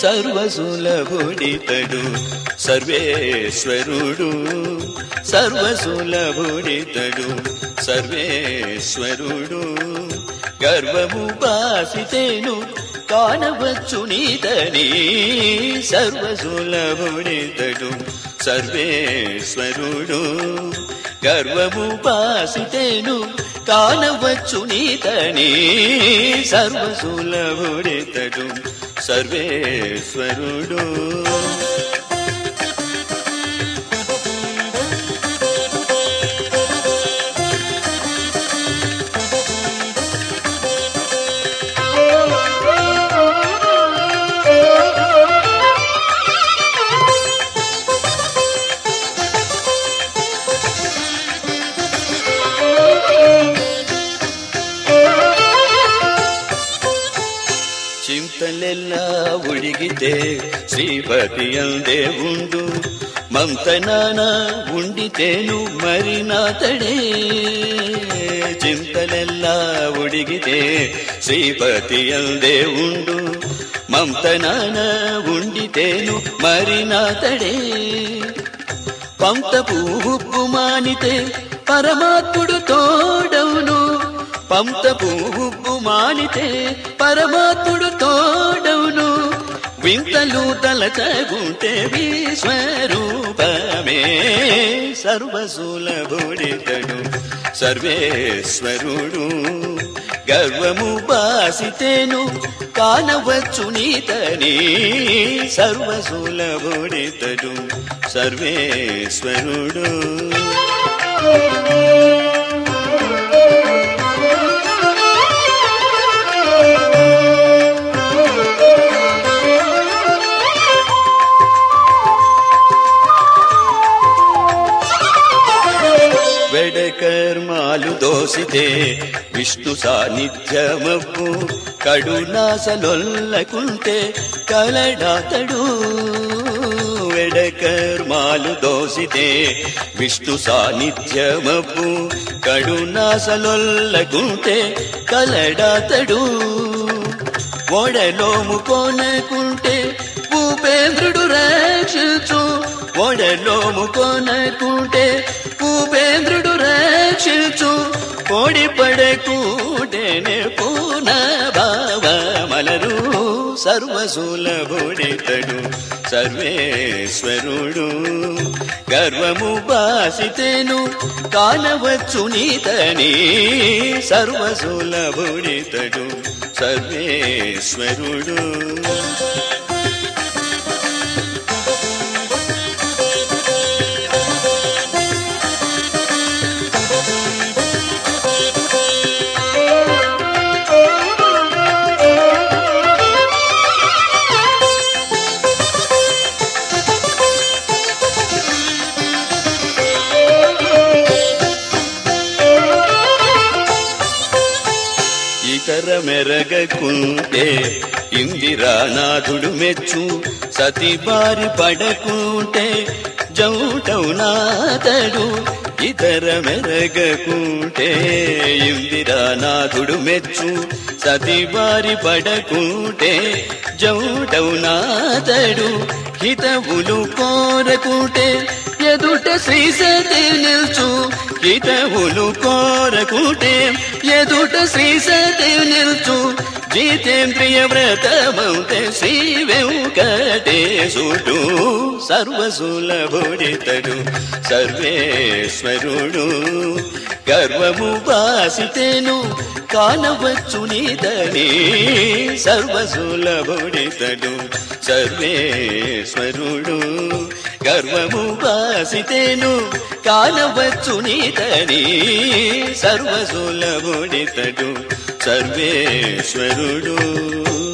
సర్వసులభుడితడు సర్వేశ్వరుడు సర్వసులభుడితడు సర్వేశ్వరుడు గర్వము బాసితేను కానవచ్చు నీతని సర్వసులభుడితడు సర్వేశ్వరుడు గర్వము బాసితేను కానవచ్చు నీతని సర్వసులభుడితడు సర్వేశ్వరుడు చింతలెల్లా ఉడిగితే శ్రీపతి అందే ఉండు మమతనాన ఉండితేను మరి నాతడే చింతలెల్లా ఉడిగితే శ్రీపతి అందే ఉండు మమతనాన ఉండితేను మరి నాతడే పంత పువ్వు మానితే పరమాత్ముడు తోడవును పంత పువ్వు మానితే పరమాత్ముడు తోడవును వింతలు తలచగుంటే విశ్వరూపమే సర్వసులభుడితడు సర్వేశ్వరుడు గర్వము బాసితేను కానవచ్చు నీతని సర్వసులభుడితడు సర్వేశ్వరుడు వెడకర్మాలు దోసితే విష్ణు సాన్నిధ్యమవ్వు కడునాసలొల్లకుంటే కలడాతడు వెడకర్మాలు దోసితే విష్ణు సాన్నిధ్యమవ్వు కడునాసలొల్లకుంటే కలడాతడు ఓడలోము కొనకుంటే భూపేంద్రుడు రక్షించు ఓడలోము కొనకుంటే భూపేంద్రుడు రక్షించు కోడి పడకూటేనే పూన భావమలరు సర్వసులభుడితడు సర్వేశ్వరుడు గర్వము బాసితేను కానవచ్చు నీతని సర్వసులభుడితడు సర్వేశ్వరుడు ఇతర మెరగకుంటే ఇందిరానాథుడు మెచ్చు సతి బారి పడకుంటే జౌటౌనాథడు ఇతర మెరగకుంటే ఇందిరానాథుడు మెచ్చు సతి బారి పడకుంటే జౌటౌనాథడు హితవులు కోరకుంటే ఎదుట శ్రీ సతి నిల్చు హితవులు కోరకుంటే ఎదుట శ్రీ సతి నిల్చు జితేంద్రియ వ్రతమంతే శ్రీ వెంకటేశుడు సర్వసులభుడితడు సర్వేశ్వరుడు గర్వము వాసితేను కానవచ్చు నీతని సర్వసులభుడితడు సర్వేశ్వరుడు గర్వము వాసితేను కానవచ్చు నీతని సర్వసులభుడితడు సర్వేశ్వరుడు